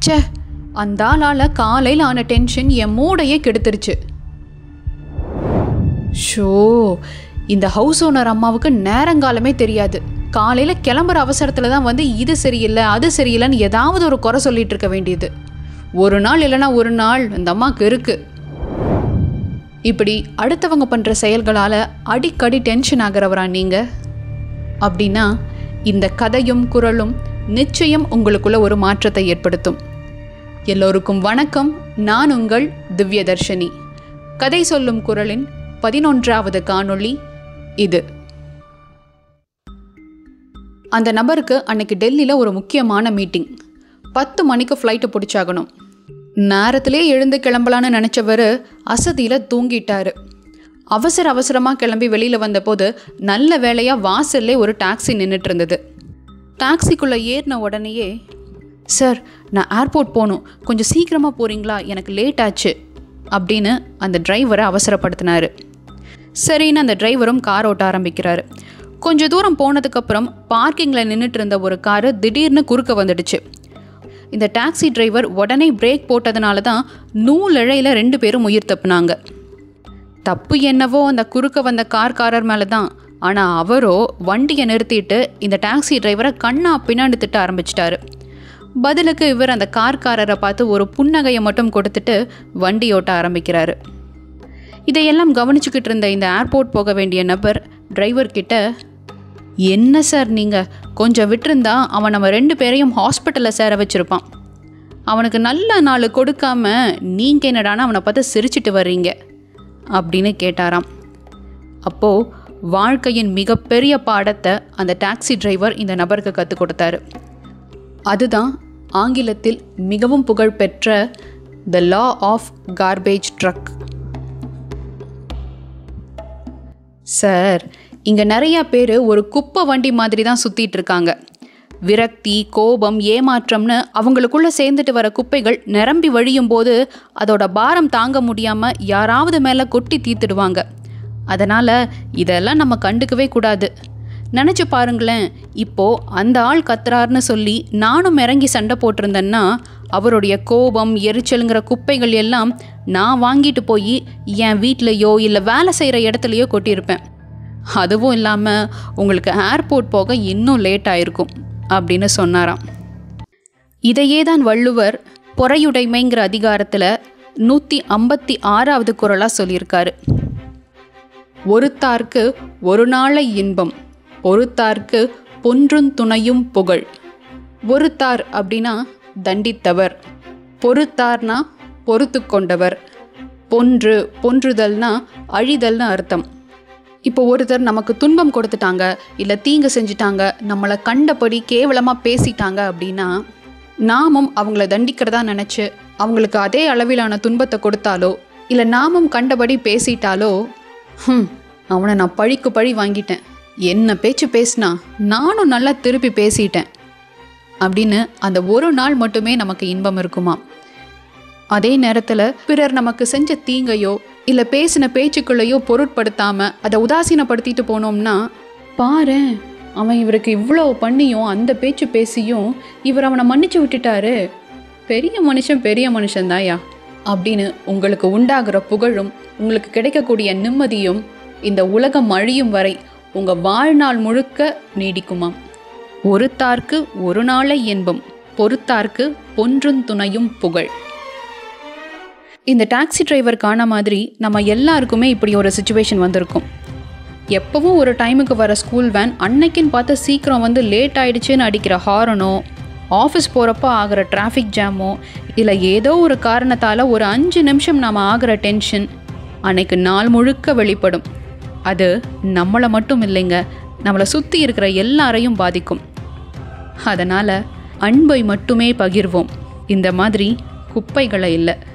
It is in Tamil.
ச்சே அந்த ஆளால் காலையில் ஆன டென்ஷன் என் மூடையே கெடுத்துருச்சு ஷோ இந்த ஹவுஸ் ஓனர் அம்மாவுக்கு நேரங்காலமே தெரியாது காலையில் கிளம்புற அவசரத்தில் தான் வந்து இது சரியில்லை அது சரியில்லைன்னு ஏதாவது ஒரு குறை சொல்லிட்டு இருக்க வேண்டியது ஒரு நாள் இல்லைன்னா ஒரு நாள் இந்த அம்மாவுக்கு இருக்கு இப்படி அடுத்தவங்க பண்ணுற செயல்களால் அடிக்கடி டென்ஷன் ஆகிறவரா நீங்கள் அப்படின்னா இந்த கதையும் குரலும் நிச்சயம் உங்களுக்குள்ள ஒரு மாற்றத்தை ஏற்படுத்தும் எல்லோருக்கும் வணக்கம் நான் உங்கள் திவ்யதர்ஷினி கதை சொல்லும் குரலின் பதினொன்றாவது காணொளி இது அந்த நபருக்கு அன்னைக்கு டெல்லியில் ஒரு முக்கியமான மீட்டிங் பத்து மணிக்கு ஃப்ளைட்டை பிடிச்சாகணும் நேரத்திலே எழுந்து கிளம்பலான்னு நினச்சவர் அசதியில் தூங்கிட்டாரு அவசர அவசரமாக கிளம்பி வெளியில் வந்தபோது நல்ல வேலையாக வாசல்லே ஒரு டாக்ஸி நின்றுட்டு இருந்தது டாக்ஸிக்குள்ளே ஏறின உடனேயே சார் நான் ஏர்போர்ட் போகணும் கொஞ்சம் சீக்கிரமாக போகிறீங்களா எனக்கு லேட் ஆச்சு அப்படின்னு அந்த டிரைவரை அவசரப்படுத்தினாரு சரின்னு அந்த டிரைவரும் கார் ஓட்ட ஆரம்பிக்கிறாரு கொஞ்ச தூரம் போனதுக்கப்புறம் பார்க்கிங்கில் நின்றுட்டு இருந்த ஒரு காரு திடீர்னு குறுக்க வந்துடுச்சு இந்த டாக்ஸி டிரைவர் உடனே பிரேக் போட்டதுனால தான் நூலிழையில் ரெண்டு பேரும் உயிர் தப்புனாங்க தப்பு என்னவோ அந்த குறுக்க வந்த கார்காரர் மேலே தான் ஆனால் அவரோ வண்டியை நிறுத்திட்டு இந்த டாக்ஸி டிரைவரை கண்ணா பின்னாடி திட்ட ஆரம்பிச்சிட்டாரு பதிலுக்கு இவர் அந்த கார்காரரை பார்த்து ஒரு புன்னகையை மட்டும் கொடுத்துட்டு வண்டி ஓட்ட ஆரம்பிக்கிறாரு இதையெல்லாம் கவனிச்சுக்கிட்டு இருந்த இந்த ஏர்போர்ட் போக வேண்டிய நபர் டிரைவர் கிட்ட என்ன சார் நீங்கள் கொஞ்சம் விட்டிருந்தா அவன் நம்ம ரெண்டு பேரையும் ஹாஸ்பிட்டலில் சேர வச்சுருப்பான் அவனுக்கு நல்ல நாள் கொடுக்காம நீங்கள் என்னடானா அவனை பார்த்து சிரிச்சிட்டு வர்றீங்க அப்படின்னு கேட்டாராம் அப்போது வாழ்க்கையின் மிகப்பெரிய பாடத்தை அந்த டாக்ஸி டிரைவர் இந்த நபருக்கு கற்றுக் கொடுத்தாரு அதுதான் ஆங்கிலத்தில் மிகவும் புகழ்பெற்ற the law of garbage truck sir இங்கே நிறையா பேர் ஒரு குப்பை வண்டி மாதிரி தான் சுற்றிட்டு இருக்காங்க விரக்தி கோபம் ஏமாற்றம்னு அவங்களுக்குள்ளே சேர்ந்துட்டு வர குப்பைகள் நிரம்பி வழியும் போது அதோட பாரம் தாங்க முடியாமல் யாராவது மேலே கொட்டி தீர்த்துடுவாங்க அதனால் இதெல்லாம் நம்ம கண்டுக்கவே கூடாது நினச்சி பாருங்களேன் இப்போது அந்த ஆள் கத்துறாருன்னு சொல்லி நானும் இறங்கி சண்டை போட்டிருந்தேன்னா அவருடைய கோபம் எரிச்சலுங்கிற குப்பைகள் எல்லாம் நான் வாங்கிட்டு போய் என் வீட்லேயோ இல்லை வேலை செய்கிற இடத்துலையோ கொட்டியிருப்பேன் அதுவும் இல்லாமல் உங்களுக்கு ஏர்போர்ட் போக இன்னும் லேட் ஆயிருக்கும் அப்படின்னு சொன்னாராம் இதையே தான் வள்ளுவர் பொறையுடைமைங்கிற அதிகாரத்தில் நூற்றி ஐம்பத்தி ஆறாவது குரலாக சொல்லியிருக்காரு ஒருத்தார்க்கு ஒரு நாளை இன்பம் ஒருத்தார்க்கு பொன்றும் துணையும் புகழ் ஒருத்தார் அப்படின்னா தண்டித்தவர் பொறுத்தார்னா பொறுத்து கொண்டவர் பொன்று பொன்றுதல்னா அழிதல்னு அர்த்தம் இப்போ ஒருத்தர் நமக்கு துன்பம் கொடுத்துட்டாங்க இல்லை தீங்கு செஞ்சிட்டாங்க நம்மளை கண்டபடி கேவலமாக பேசிட்டாங்க அப்படின்னா நாமும் அவங்கள தண்டிக்கிறதா நினச்சி அவங்களுக்கு அதே அளவிலான துன்பத்தை கொடுத்தாலோ இல்லை நாமும் கண்டபடி பேசிட்டாலோ ஹம் அவனை நான் பழிக்கு பழி வாங்கிட்டேன் என்ன பேச்சு பேசினா நானும் நல்லா திருப்பி பேசிட்டேன் அப்படின்னு அந்த ஒரு நாள் மட்டுமே நமக்கு இன்பம் இருக்குமா அதே நேரத்தில் பிறர் நமக்கு செஞ்ச தீங்கையோ இல்லை பேசின பேச்சுக்குள்ளேயோ பொருட்படுத்தாம அதை உதாசீனப்படுத்திட்டு போனோம்னா பாரேன் அவன் இவருக்கு இவ்வளோ பண்ணியும் அந்த பேச்சு பேசியும் இவர் அவனை மன்னிச்சு விட்டுட்டாரு பெரிய மனுஷன் பெரிய மனுஷன்தாயா அப்படின்னு உங்களுக்கு உண்டாகிற புகழும் உங்களுக்கு கிடைக்கக்கூடிய நிம்மதியும் இந்த உலகம் அழியும் வரை உங்க வாழ்நாள் முழுக்க நீடிக்குமாம் ஒருத்தார்க்கு ஒரு நாளை என்பம் பொறுத்தார்க்கு பொன்றும் துணையும் புகழ் இந்த டாக்ஸி டிரைவர் காண மாதிரி நம்ம எல்லாருக்குமே இப்படி ஒரு சுச்சுவேஷன் வந்திருக்கும் எப்பவும் ஒரு டைமுக்கு வர ஸ்கூல் வேன் அன்னைக்குன்னு பார்த்து சீக்கிரம் வந்து லேட் ஆயிடுச்சுன்னு அடிக்கிற ஹாரனோ ஆஃபீஸ் போகிறப்போ ஆகிற டிராஃபிக் ஜாமோ இல்லை ஏதோ ஒரு காரணத்தால் ஒரு அஞ்சு நிமிஷம் நாம் ஆகிற டென்ஷன் அன்னைக்கு நாள் முழுக்க வெளிப்படும் அது நம்மளை மட்டும் இல்லைங்க நம்மளை சுற்றி இருக்கிற எல்லாரையும் பாதிக்கும் அதனால் அன்பை மட்டுமே பகிர்வோம் இந்த மாதிரி குப்பைகளை இல்லை